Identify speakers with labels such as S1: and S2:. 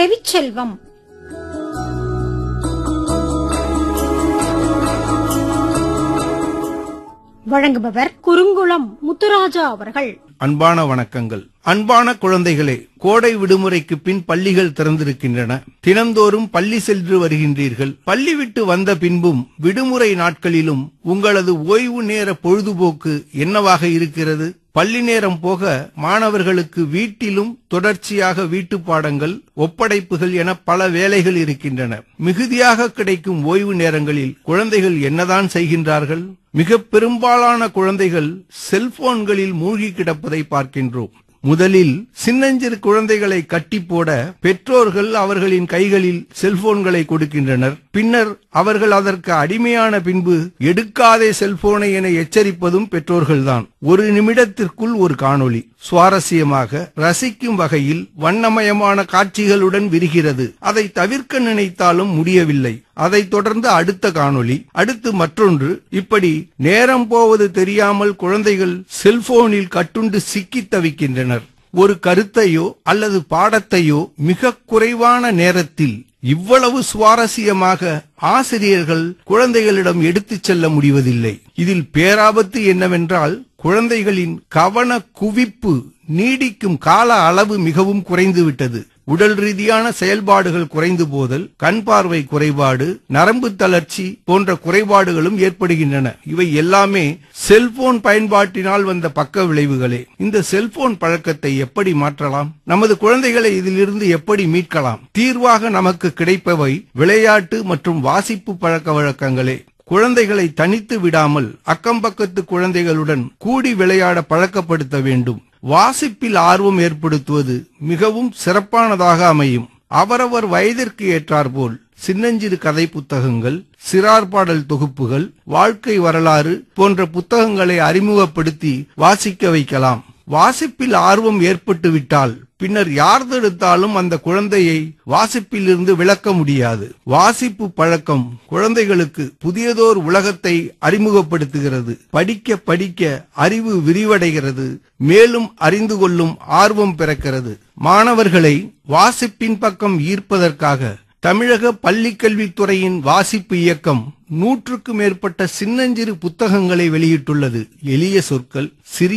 S1: செவிச்செல்வம் வழங்குபவர் குறுங்குளம் முத்துராஜா அவர்கள்
S2: அன்பான வணக்கங்கள் அன்பான குழந்தைகளே கோடை விடுமுறைக்கு பின் பள்ளிகள் திறந்திருக்கின்றன தினந்தோறும் பள்ளி சென்று வருகின்றீர்கள் பள்ளி விட்டு வந்த பின்பும் விடுமுறை நாட்களிலும் உங்களது ஓய்வு நேர பொழுதுபோக்கு என்னவாக இருக்கிறது பள்ளி நேரம் போக மாணவர்களுக்கு வீட்டிலும் தொடர்ச்சியாக வீட்டுப் பாடங்கள் ஒப்படைப்புகள் என பல வேலைகள் இருக்கின்றன மிகுதியாக கிடைக்கும் ஓய்வு நேரங்களில் குழந்தைகள் என்னதான் செய்கின்றார்கள் மிக பெரும்பாலான குழந்தைகள் செல்போன்களில் மூழ்கி கிடப்பதை பார்க்கின்றோம் முதலில் சின்னஞ்சிறு குழந்தைகளை கட்டி போட பெற்றோர்கள் அவர்களின் கைகளில் செல்போன்களை கொடுக்கின்றனர் பின்னர் அவர்கள் அதற்கு அடிமையான பின்பு எடுக்காதே செல்போனை என எச்சரிப்பதும் பெற்றோர்கள்தான் ஒரு நிமிடத்திற்குள் ஒரு காணொளி சுவாரஸ்யமாக ரசிக்கும் வகையில் வண்ணமயமான காட்சிகளுடன் விரிகிறது அதை தவிர்க்க நினைத்தாலும் முடியவில்லை அதைத் தொடர்ந்து அடுத்த காணொளி அடுத்து மற்றொன்று இப்படி நேரம் போவது தெரியாமல் குழந்தைகள் செல்போனில் கட்டுண்டு சிக்கித் தவிக்கின்றனர் ஒரு கருத்தையோ அல்லது பாடத்தையோ மிக குறைவான நேரத்தில் இவ்வளவு சுவாரஸ்யமாக ஆசிரியர்கள் குழந்தைகளிடம் எடுத்துச் செல்ல முடிவதில்லை இதில் பேராபத்து என்னவென்றால் குழந்தைகளின் கவன குவிப்பு நீடிக்கும் கால அளவு மிகவும் குறைந்துவிட்டது உடல் ரீதியான செயல்பாடுகள் குறைந்து போதல் கண் பார்வை குறைபாடு நரம்பு தளர்ச்சி போன்ற குறைபாடுகளும் ஏற்படுகின்றன இவை எல்லாமே செல்போன் பயன்பாட்டினால் வந்த பக்க விளைவுகளே இந்த செல்போன் பழக்கத்தை எப்படி மாற்றலாம் நமது குழந்தைகளை இதிலிருந்து எப்படி மீட்கலாம் தீர்வாக நமக்கு கிடைப்பவை விளையாட்டு மற்றும் வாசிப்பு பழக்க வழக்கங்களே குழந்தைகளை தனித்து விடாமல் அக்கம்பக்கத்து குழந்தைகளுடன் கூடி விளையாட பழக்கப்படுத்த வேண்டும் வாசிப்பில் ஆர்வம் ஏற்படுத்துவது மிகவும் சிறப்பானதாக அமையும் அவரவர் வயதிற்கு ஏற்றாற்போல் சின்னஞ்சிறு கதை புத்தகங்கள் சிறார் பாடல் தொகுப்புகள் வாழ்க்கை வரலாறு போன்ற புத்தகங்களை அறிமுகப்படுத்தி வாசிக்க வைக்கலாம் வாசிப்பில் ஆர்வம் ஏற்பட்டு விட்டால் பின்னர் யார் தடுத்தாலும் அந்த குழந்தையை வாசிப்பிலிருந்து விளக்க முடியாது வாசிப்பு பழக்கம் குழந்தைகளுக்கு புதியதோர் உலகத்தை அறிமுகப்படுத்துகிறது படிக்க படிக்க அறிவு விரிவடைகிறது மேலும் அறிந்து கொள்ளும் ஆர்வம் பிறக்கிறது மாணவர்களை வாசிப்பின் பக்கம் ஈர்ப்பதற்காக தமிழக பள்ளிக்கல்வித்துறையின் வாசிப்பு இயக்கம் நூற்றுக்கு மேற்பட்ட சின்னஞ்சிறு புத்தகங்களை வெளியிட்டுள்ளது எளிய சொற்கள் சிறிய